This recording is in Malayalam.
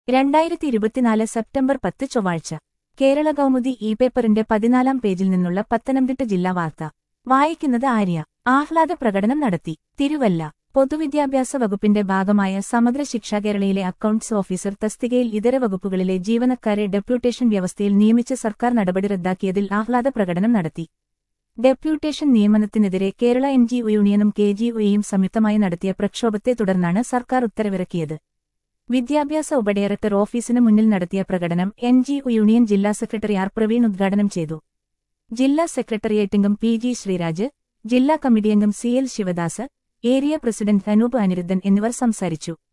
രണ്ടായിരത്തി ഇരുപത്തിനാല് സെപ്റ്റംബർ പത്ത് ചൊവ്വാഴ്ച കേരള കൗമുദി ഇ പേപ്പറിന്റെ പതിനാലാം പേജിൽ നിന്നുള്ള പത്തനംതിട്ട ജില്ലാ വാർത്ത വായിക്കുന്നത് ആര്യ ആഹ്ലാദ പ്രകടനം നടത്തി തിരുവല്ല പൊതുവിദ്യാഭ്യാസ വകുപ്പിന്റെ ഭാഗമായ സമഗ്ര ശിക്ഷ കേരളയിലെ അക്കൌണ്ട്സ് ഓഫീസർ തസ്തികയിൽ ഇതര വകുപ്പുകളിലെ ജീവനക്കാരെ ഡെപ്യൂട്ടേഷൻ വ്യവസ്ഥയിൽ നിയമിച്ച് സർക്കാർ നടപടി റദ്ദാക്കിയതിൽ ആഹ്ലാദ പ്രകടനം നടത്തി ഡെപ്യൂട്ടേഷൻ നിയമനത്തിനെതിരെ കേരള എൻ ജി ഒ യൂണിയനും കെ ജി ഒയും സംയുക്തമായി നടത്തിയ പ്രക്ഷോഭത്തെ തുടർന്നാണ് സർക്കാർ ഉത്തരവിറക്കിയത് വിദ്യാഭ്യാസ ഉപഡയറക്ടർ ഓഫീസിന് മുന്നിൽ നടത്തിയ പ്രകടനം എൻ ജി ഒ യൂണിയൻ ജില്ലാ സെക്രട്ടറി ആർ പ്രവീൺ ഉദ്ഘാടനം ചെയ്തു ജില്ലാ സെക്രട്ടേറിയറ്റംഗം പി ജി ശ്രീരാജ് ജില്ലാ കമ്മിറ്റിയംഗം C L Sivadas area president Anoop Anirudhan എന്നിവർ സംസാരിച്ചു